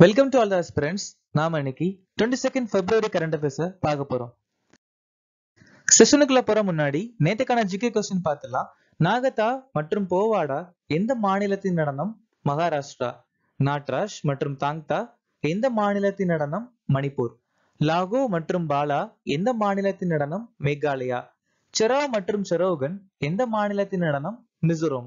welcome to all the aspirants நாம இன்னைக்கு twenty second February current அஃபேர்ஸை பார்க்க போறோம் செஷனுக்குள்ள போற முன்னாடி நேத்துக்கான ஜிகே கொஸ்டின் பார்த்துலாம் நாகதா மற்றும் போவாடா எந்த மாநிலத்தின் நடனம் மகாராஷ்டிரா நாட்ராஜ் மற்றும் தாங்தா எந்த மாநிலத்தின் நடனம் மணிப்பூர் லாகோ மற்றும் பாலா எந்த மாநிலத்தின் நடனம் மேகாலயா செரா மற்றும் செரோகன் எந்த மாநிலத்தின் நடனம் மிசோரம்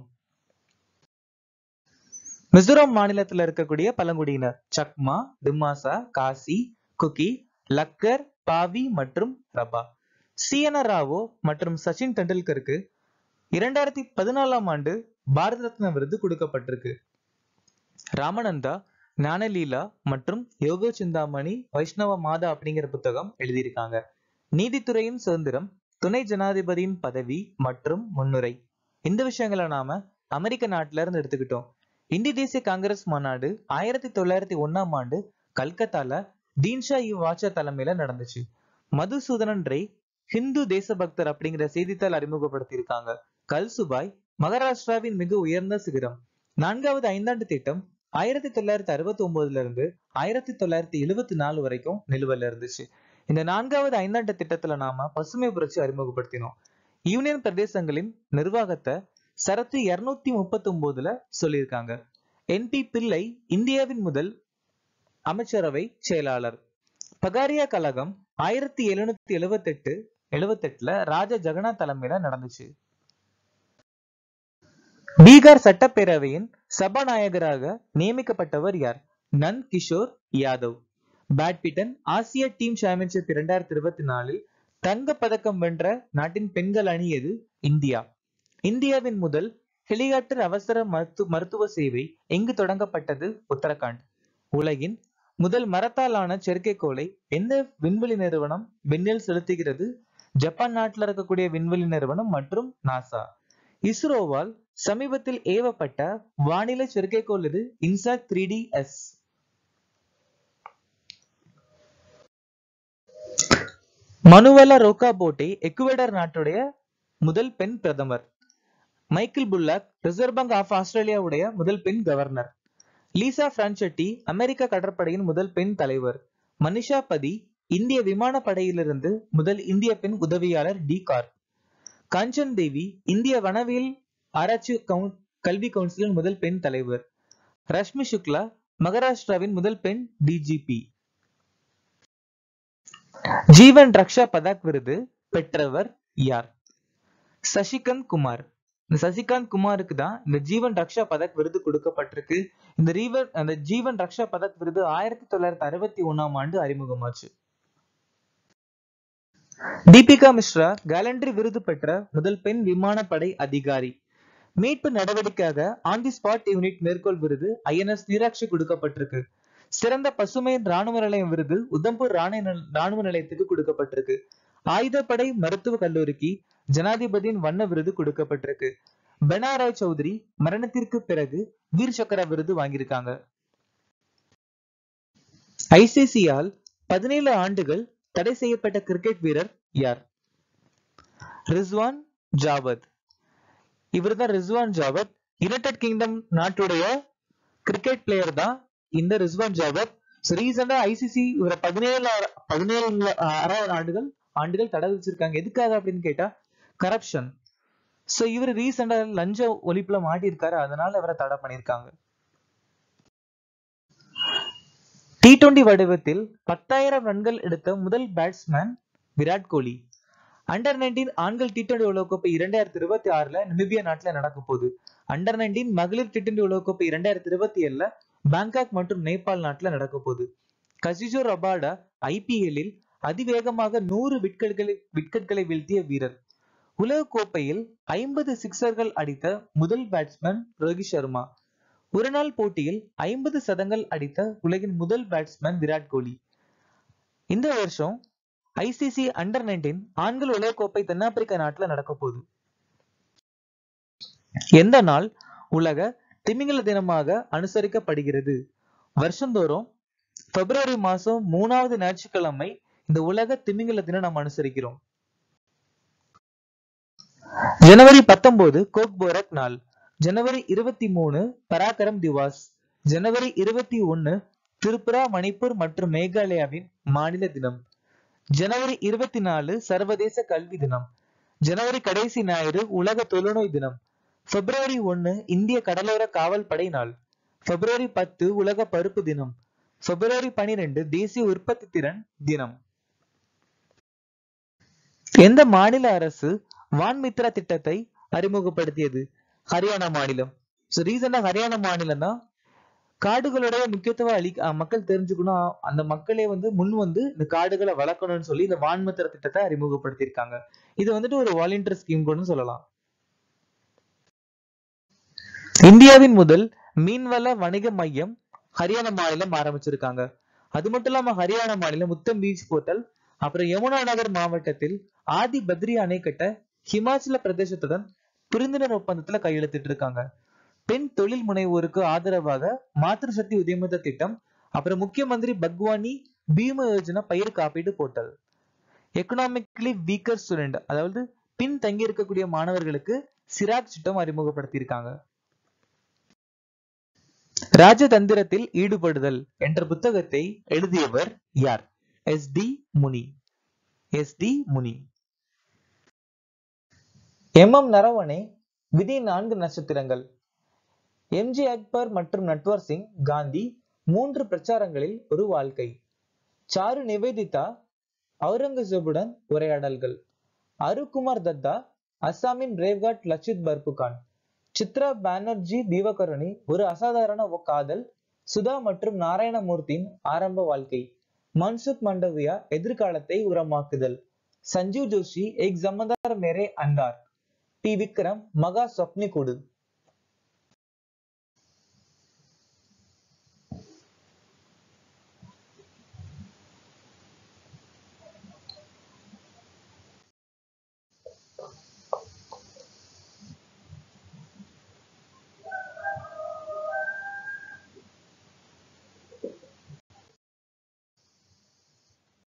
மிசோரம் மாநிலத்துல இருக்கக்கூடிய பழங்குடியினர் சக்மா திமாசா காசி குக்கி லக்கர் பாவி மற்றும் ரபா சிஎன ராவோ மற்றும் சச்சின் டெண்டுல்கருக்கு இரண்டாயிரத்தி பதினாலாம் ஆண்டு பாரத ரத்னா விருது கொடுக்கப்பட்டிருக்கு ராமநந்தா ஞானலீலா மற்றும் யோகோ சிந்தாமணி வைஷ்ணவ மாதா அப்படிங்கிற புத்தகம் எழுதியிருக்காங்க நீதித்துறையின் சுதந்திரம் துணை ஜனாதிபதியின் பதவி மற்றும் முன்னுரை இந்த விஷயங்களை நாம அமெரிக்க நாட்டுல இருந்து எடுத்துக்கிட்டோம் இந்திய தேசிய காங்கிரஸ் மாநாடு ஆயிரத்தி தொள்ளாயிரத்தி ஒன்னாம் ஆண்டு கல்கத்தால தீன்ஷா இ வாச்சா தலைமையில நடந்துச்சு மதுசூதனன் ரே ஹிந்து தேசபக்தர் அப்படிங்கிற செய்தித்தாள் அறிமுகப்படுத்தியிருக்காங்க கல்சுபாய் மகாராஷ்டிராவின் மிக உயர்ந்த சிகரம் நான்காவது ஐந்தாண்டு திட்டம் ஆயிரத்தி தொள்ளாயிரத்தி அறுபத்தி ஒன்பதுல இருந்து ஆயிரத்தி தொள்ளாயிரத்தி எழுபத்தி நாலு வரைக்கும் நிலுவையில இருந்துச்சு இந்த நான்காவது ஐந்தாண்டு திட்டத்துல நாம பசுமை புரட்சி அறிமுகப்படுத்தினோம் யூனியன் பிரதேசங்களின் நிர்வாகத்தை சரத்து இருநூத்தி முப்பத்தி ஒன்பதுல சொல்லியிருக்காங்க என்பி பிள்ளை இந்தியாவின் முதல் அமைச்சரவை செயலாளர் பகாரியா கழகம் ஆயிரத்தி எழுநூத்தி எழுவத்தி எட்டு எழுவத்தி எட்டுல ராஜா ஜெகநாத் தலைமையில நடந்துச்சு பீகார் சட்டப்பேரவையின் சபாநாயகராக நியமிக்கப்பட்டவர் யார் நந்த் கிஷோர் யாதவ் பேட்மிண்டன் ஆசிய டீம் சாம்பியன்ஷிப் இரண்டாயிரத்தி இருபத்தி நாலில் தங்க பதக்கம் வென்ற நாட்டின் பெண்கள் அணி எது இந்தியா இந்தியாவின் முதல் ஹெலிகாப்டர் அவசர மருத்து மருத்துவ சேவை எங்கு தொடங்கப்பட்டது உத்தரகாண்ட் உலகின் முதல் மரத்தாலான செயற்கைக்கோளை எந்த விண்வெளி நிறுவனம் விண்ணில் செலுத்துகிறது ஜப்பான் நாட்டில் இருக்கக்கூடிய விண்வெளி நிறுவனம் மற்றும் நாசா இஸ்ரோவால் சமீபத்தில் ஏவப்பட்ட வானிலை செயற்கைக்கோள் இது INSAT three D S Manuela Roca Botey Ecuador நாட்டுடைய முதல் பெண் பிரதமர் Michele Bullock Reserve Bank of ஆஸ்திரேலியாவுடைய முதல் பெண் கவர்னர் லீசா பிரான்செட்டி அமெரிக்க கடற்படையின் முதல் பெண் தலைவர் மனிஷா பதி இந்திய விமானப்படையிலிருந்து முதல் இந்திய பெண் உதவியாளர் டி கார் காஞ்சன் தேவி இந்திய வனவியல் ஆராய்ச்சி கவுன் கல்வி கவுன்சிலின் முதல் பெண் தலைவர் ரஷ்மி சுக்லா மகாராஷ்டிராவின் முதல் பெண் டிஜிபி ஜீவன் ரக்ஷா பதக் விருது பெற்றவர் யார் சசிகாந்த் குமார் இந்த சசிகாந்த் குமாருக்கு தான் இந்த ஜீவன் ரக்ஷா பதக் விருது கொடுக்கப்பட்டிருக்கு இந்த ரீவன் அந்த ஜீவன் ரக்ஷா பதக் விருது ஆயிரத்தி தொள்ளாயிரத்தி அறுபத்தி ஒன்னாம் ஆண்டு அறிமுகமாச்சு தீபிகா மிஸ்ரா கேலண்டரி விருது பெற்ற முதல் பெண் விமானப்படை அதிகாரி மீட்பு நடவடிக்கையாக ஆன் தி ஸ்பாட் யூனிட் மேற்கோள் விருது ஐஎன்எஸ் நீராட்சி கொடுக்கப்பட்டிருக்கு சிறந்த பசுமை ராணுவ நிலையம் விருது உதம்பூர் ராணுவ நிலையத்துக்கு கொடுக்கப்பட்டிருக்கு ஆயுதப்படை மருத்துவ கல்லூரிக்கு ஜனாதிபதியின் வண்ண விருது கொடுக்கப்பட்டிருக்கு பெனாராய் சௌத்ரி மரணத்திற்கு பிறகு வீர் சக்கர விருது வாங்கியிருக்காங்க ஐசிசியால் பதினேழு ஆண்டுகள் தடை செய்யப்பட்ட கிரிக்கெட் வீரர் யார் ரிஸ்வான் ஜாவத் இவர் தான் ரிஸ்வான் ஜாவத் யுனைடெட் கிங்டம் நாட்டுடைய கிரிக்கெட் பிளேயர் தான் இந்த ரிஸ்வான் ஜாவத் ரீசெண்டா ஐசிசி இவரை பதினேழு பதினேழு ஆறாவது ஆண்டுகள் ஆண்டுகள் தடை வச்சிருக்காங்க எதுக்காக அப்படின்னு கேட்டா கரப்ஷன் சோ இவர் ரீசெண்டா லஞ்ச ஒழிப்புல மாட்டியிருக்காரு அதனால இவரை தடை பண்ணிருக்காங்க டி டுவெண்டி வடிவத்தில் பத்தாயிரம் ரன்கள் எடுத்த முதல் batsman Virat Kohli under nineteen ஆண்கள் டி டுவெண்டி உலகக்கோப்பை இரண்டாயிரத்தி இருபத்தி ஆறுல நிமிபியா நாட்டுல நடக்க போகுது அண்டர் நைன்டீன் மகளிர் டி டுவெண்டி உலகக்கோப்பை இரண்டாயிரத்தி இருபத்தி ஏழுல பேங்காக் மற்றும் நேபாள் நாட்டுல நடக்க போகுது கசிஜோ ரபாடா ஐபிஎல்லில் அதிவேகமாக நூறு விக்கெட்களை விக்கெட்களை வீழ்த்திய வீரர் உலக கோப்பையில் ஐம்பது சிக்சர்கள் அடித்த முதல் பேட்ஸ்மேன் ரோஹித் சர்மா ஒருநாள் போட்டியில் ஐம்பது சதங்கள் அடித்த உலகின் முதல் பேட்ஸ்மேன் விராட் கோலி இந்த வருஷம் ஐசிசி அண்டர் நைன்டீன் ஆண்கள் உலகக்கோப்பை தென்னாப்பிரிக்கா நாட்டுல நடக்க போகுது எந்த நாள் உலக திமிங்கல தினமாக அனுசரிக்கப்படுகிறது வருஷந்தோறும் பிப்ரவரி மாசம் மூணாவது ஞாயிற்றுக்கிழமை இந்த உலக திமிங்கல தினம் நாம் அனுசரிக்கிறோம் ஜனவரி பத்தொன்பது கோக் போரக் நாள் ஜனவரி இருபத்தி மூணு பராக்கரம் திவாஸ் ஜனவரி இருபத்தி ஒன்னு திரிபுரா மணிப்பூர் மற்றும் மேகாலயாவின் மாநில தினம் ஜனவரி இருபத்தி நாலு சர்வதேச கல்வி தினம் ஜனவரி கடைசி ஞாயிறு உலக தொழுநோய் தினம் பிப்ரவரி ஒன்னு இந்திய கடலோர காவல் படை நாள் பிப்ரவரி பத்து உலக பருப்பு தினம் பிப்ரவரி பனிரெண்டு தேசிய உற்பத்தி திறன் தினம் எந்த மாநில அரசு வான்மித்ரா திட்டத்தை அறிமுகப்படுத்தியது ஹரியானா மாநிலம் ஸோ ரீசெண்டா ஹரியானா மாநிலம் தான் காடுகளுடைய முக்கியத்துவம் அளி அஹ் மக்கள் தெரிஞ்சுக்கணும் அந்த மக்களே வந்து முன் வந்து இந்த காடுகளை வளர்க்கணும்னு சொல்லி இந்த வான்மித்திர திட்டத்தை அறிமுகப்படுத்தியிருக்காங்க இது வந்துட்டு ஒரு வாலண்டியர் ஸ்கீம் கூட சொல்லலாம் இந்தியாவின் முதல் மீன்வள வணிக மையம் ஹரியானா மாநிலம் ஆரம்பிச்சிருக்காங்க அது மட்டும் இல்லாம ஹரியானா மாநிலம் உத்தம் பீச் போர்ட்டல் அப்புறம் யமுனா நகர் மாவட்டத்தில் ஆதி பத்ரி அணை கட்ட ஹிமாச்சல பிரதேசத்துடன் புரிந்துணர்வு ஒப்பந்தத்துல கையெழுத்திட்டு இருக்காங்க பெண் தொழில் முனைவோருக்கு ஆதரவாக மாத்ரு சக்தி உதயமித்த திட்டம் அப்புறம் முக்கிய மந்திரி பக்வானி பீம யோஜனா பயிர் காப்பீடு போர்ட்டல் எக்கனாமிக்கலி வீக்கர் ஸ்டூடெண்ட் அதாவது பின் தங்கி இருக்கக்கூடிய மாணவர்களுக்கு சிராக் திட்டம் அறிமுகப்படுத்தியிருக்காங்க ராஜதந்திரத்தில் ஈடுபடுதல் என்ற புத்தகத்தை எழுதியவர் யார் S D Muni S D Muni M M Naravane விதி நான்கு நட்சத்திரங்கள் எம்ஜி அக்பர் மற்றும் நட்வர் சிங் காந்தி மூன்று பிரச்சாரங்களில் ஒரு வாழ்க்கை சாரு நிவேதிதா அவுரங்கசீபுடன் உரையாடல்கள் அருக்குமார் தத்தா அஸ்ஸாமின் ரேவ்காட் லச்சித் பர்புகான் சித்ரா பானர்ஜி தீவகருணி ஒரு அசாதாரண காதல் சுதா மற்றும் நாராயணமூர்த்தியின் ஆரம்ப வாழ்க்கை மன்சுக் மண்டவியா எதிர்காலத்தை உரமாக்குதல் சஞ்சீவ் ஜோஷி எக் ஜமதார் மேரே அண்டார் டி விக்ரம் மகா சொப்னி குடு